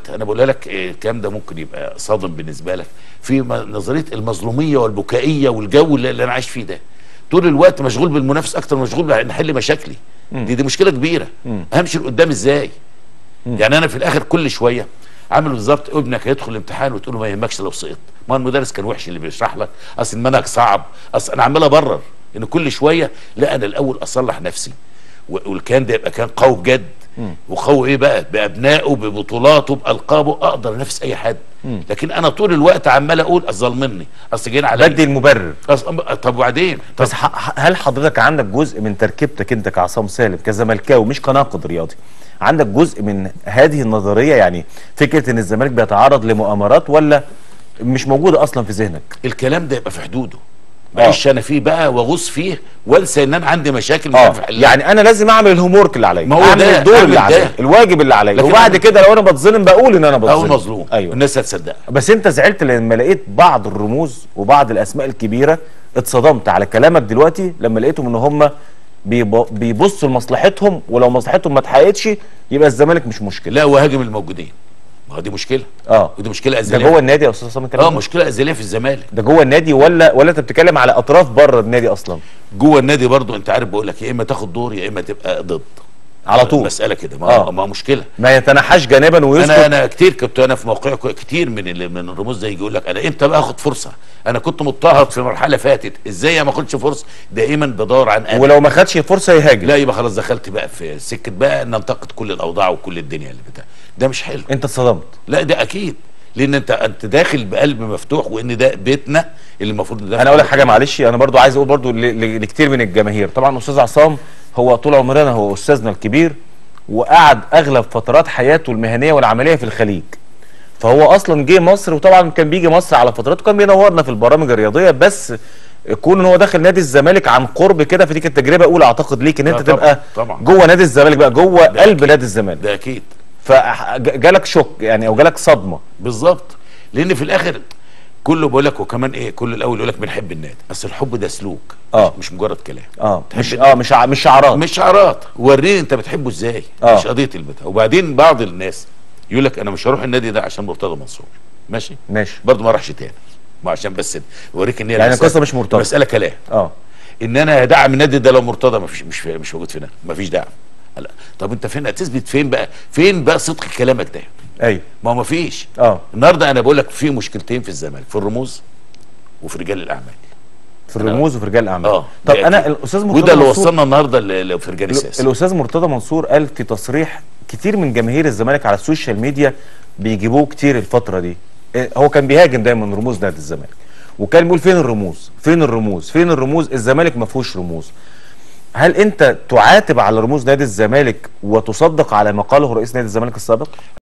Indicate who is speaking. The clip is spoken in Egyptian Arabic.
Speaker 1: انا بقول لك إيه، الكلام ده ممكن يبقى صادم بالنسبه لك في م- نظريه المظلوميه والبكائيه والجو اللي اللي انا عايش فيه ده طول الوقت مشغول بالمنافس اكتر من مشغول بنحل مشاكلي دي دي مشكله كبيره همشي لقدام ازاي يعني انا في الاخر كل شويه عامل بالظبط ابنك هيدخل الامتحان وتقول له ما يهمكش لو سقط ما المدرس كان وحش اللي بيشرح لك اصل المنهج صعب اصل انا عمال ابرر ان كل شويه لا انا الاول اصلح نفسي و- والكيان ده يبقى كان قوي بجد وقوي ايه بقى بابنائه ببطولاته بالقابه اقدر انافس اي حد لكن انا طول الوقت عمال اقول اظلمني اصل جايين على
Speaker 2: بدي المبرر
Speaker 1: أصل طب وبعدين طب
Speaker 2: بس ح- ح- هل حضرتك عندك جزء من تركيبتك انت كعصام سالم كزملكاوي مش كناقد رياضي عندك جزء من هذه النظريه يعني فكره ان الزمالك بيتعرض لمؤامرات ولا مش موجوده اصلا في ذهنك
Speaker 1: الكلام ده يبقى في حدوده معيش انا فيه بقى واغوص فيه وانسى ان انا عندي مشاكل مش عارف
Speaker 2: اه
Speaker 1: احلها.
Speaker 2: يعني انا لازم اعمل الهوم ورك اللي عليا
Speaker 1: ما هو
Speaker 2: اعمل
Speaker 1: ده،
Speaker 2: الدور
Speaker 1: اعمل
Speaker 2: اللي
Speaker 1: ده.
Speaker 2: عليا الواجب اللي عليا
Speaker 1: لكن
Speaker 2: وبعد
Speaker 1: أنا-
Speaker 2: كده لو انا بتظلم بقول ان انا بتظلم
Speaker 1: او مظلوم
Speaker 2: ايوه
Speaker 1: الناس هتصدقها
Speaker 2: بس انت زعلت لما لقيت بعض الرموز وبعض الاسماء الكبيره اتصدمت على كلامك دلوقتي لما لقيتهم ان هم بيب- بيبصوا لمصلحتهم ولو مصلحتهم ما اتحققتش يبقى الزمالك مش مشكله
Speaker 1: لا وهاجم الموجودين ما هو دي مشكله
Speaker 2: اه
Speaker 1: ودي مشكله
Speaker 2: ده
Speaker 1: ازليه
Speaker 2: جوه النادي يا استاذ عصام الكلام
Speaker 1: اه
Speaker 2: ده؟
Speaker 1: مشكله ازليه في الزمالك
Speaker 2: ده جوه النادي ولا ولا انت بتتكلم على اطراف بره النادي اصلا
Speaker 1: جوه النادي برضو انت عارف بقول لك يا اما تاخد دور يا اما تبقى ضد
Speaker 2: على طول
Speaker 1: مساله كده ما,
Speaker 2: آه.
Speaker 1: آه. ما مشكله
Speaker 2: ما يتنحاش جانبا ويسكت
Speaker 1: انا انا كتير كنت انا في موقع كتير من ال- من الرموز ده يجي يقول لك انا امتى بقى اخد فرصه انا كنت مضطهد في مرحله فاتت ازاي ما اخدش فرصه دائما بدور عن أمل.
Speaker 2: ولو ما خدش فرصه يهاجم
Speaker 1: لا يبقى خلاص دخلت بقى في سكه بقى ننتقد كل الاوضاع وكل الدنيا اللي بتاع ده مش حلو
Speaker 2: انت اتصدمت
Speaker 1: لا ده اكيد لان انت انت داخل بقلب مفتوح وان ده بيتنا اللي المفروض ندافع
Speaker 2: انا اقول لك
Speaker 1: عنه.
Speaker 2: حاجه معلش انا برضو عايز اقول برضو ل- ل- لكتير من الجماهير طبعا استاذ عصام هو طول عمرنا هو استاذنا الكبير وقعد اغلب فترات حياته المهنيه والعمليه في الخليج فهو اصلا جه مصر وطبعا كان بيجي مصر على فترات وكان بينورنا في البرامج الرياضيه بس كون ان هو داخل نادي الزمالك عن قرب كده فدي كانت تجربه اولى اعتقد ليك ان
Speaker 1: آه
Speaker 2: انت
Speaker 1: طبعاً،
Speaker 2: تبقى
Speaker 1: طبعاً.
Speaker 2: جوه نادي الزمالك بقى جوه قلب نادي الزمالك
Speaker 1: ده اكيد
Speaker 2: فجالك شوك يعني او جالك صدمه
Speaker 1: بالظبط لان في الاخر كله بقول لك وكمان ايه كل الاول يقول لك بنحب النادي بس الحب ده سلوك
Speaker 2: آه.
Speaker 1: مش, مش مجرد كلام
Speaker 2: اه
Speaker 1: تحب
Speaker 2: مش
Speaker 1: النادي.
Speaker 2: اه مش ع- مش شعارات
Speaker 1: مش شعارات وريني انت بتحبه ازاي
Speaker 2: آه.
Speaker 1: مش قضيه البتاع وبعدين بعض الناس يقول لك انا مش هروح النادي ده عشان مرتضى منصور ماشي
Speaker 2: ماشي
Speaker 1: برضه ما راحش تاني ما عشان بس اوريك ان هي
Speaker 2: يعني
Speaker 1: المسألة-
Speaker 2: القصة مش مرتبطة.
Speaker 1: مساله كلام
Speaker 2: اه
Speaker 1: ان انا هدعم النادي ده لو مرتضى ما فيش مش مش موجود فينا ما فيش دعم لا طب انت فين هتثبت فين بقى فين بقى صدق كلامك ده
Speaker 2: ايوه
Speaker 1: ما هو ما فيش
Speaker 2: اه
Speaker 1: النهارده انا بقول لك في مشكلتين في الزمالك في الرموز وفي رجال الاعمال
Speaker 2: في الرموز وفي رجال الاعمال
Speaker 1: اه
Speaker 2: طب
Speaker 1: دي
Speaker 2: انا
Speaker 1: أكيد.
Speaker 2: الاستاذ مرتضى
Speaker 1: وده اللي
Speaker 2: منصور-
Speaker 1: وصلنا النهارده ل- ل- في رجال
Speaker 2: ال-
Speaker 1: السياسه
Speaker 2: الاستاذ مرتضى منصور قال في تصريح كتير من جماهير الزمالك على السوشيال ميديا بيجيبوه كتير الفتره دي إيه، هو كان بيهاجم دايما رموز نادي الزمالك وكان بيقول فين الرموز فين الرموز فين الرموز الزمالك ما فيهوش رموز هل انت تعاتب على رموز نادي الزمالك وتصدق على ما قاله رئيس نادي الزمالك السابق